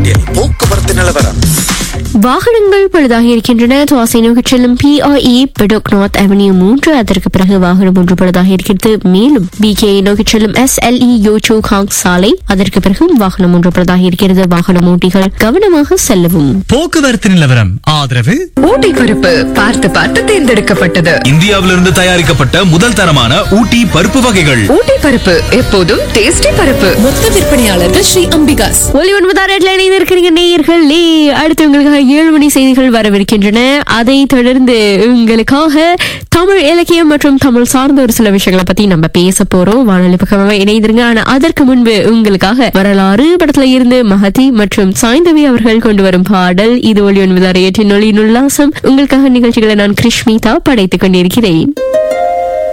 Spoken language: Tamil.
பகுதியில் போக்குவரத்து நிலவரம் வாகனங்கள் பழுதாக இருக்கின்றன துவாசை நோக்கிச் செல்லும் பிஆஇ பெடோக் நார்த் அவென்யூ மூன்று அதற்கு பிறகு வாகனம் ஒன்று பழுதாக இருக்கிறது மேலும் பிகே நோக்கிச் செல்லும் எஸ்எல்இ யோச்சோ காங் சாலை அதற்கு பிறகு வாகனம் ஒன்று பழுதாக இருக்கிறது வாகன ஓட்டிகள் கவனமாக செல்லவும் போக்குவரத்து நிலவரம் ஆதரவு ஊட்டி பருப்பு பார்த்து பார்த்து தேர்ந்தெடுக்கப்பட்டது இந்தியாவிலிருந்து தயாரிக்கப்பட்ட முதல் தரமான ஊட்டி பருப்பு வகைகள் ஊட்டி பருப்பு எப்போதும் டேஸ்டி பருப்பு மொத்த விற்பனையாளர்கள் ஸ்ரீ அம்பிகாஸ் ஒலி ஒன்பதாம் இடத்துல இணைந்திருக்கிறீங்க நேயர்களே அடுத்து உங்களுக்காக ஏழு மணி செய்திகள் வரவிருக்கின்றன அதை தொடர்ந்து உங்களுக்காக தமிழ் இலக்கியம் மற்றும் தமிழ் சார்ந்த ஒரு சில விஷயங்களை பத்தி நம்ம பேச போறோம் வானொலி பக்கமாக இணைந்திருங்க ஆனா அதற்கு முன்பு உங்களுக்காக வரலாறு படத்துல இருந்து மகதி மற்றும் சாய்ந்தவி அவர்கள் கொண்டு வரும் பாடல் இது ஒலி ஒன்பதாம் ஏற்றின் ஒளி உல்லாசம் உங்களுக்காக நிகழ்ச்சிகளை நான் கிருஷ்மிதா படைத்துக் கொண்டிருக்கிறேன்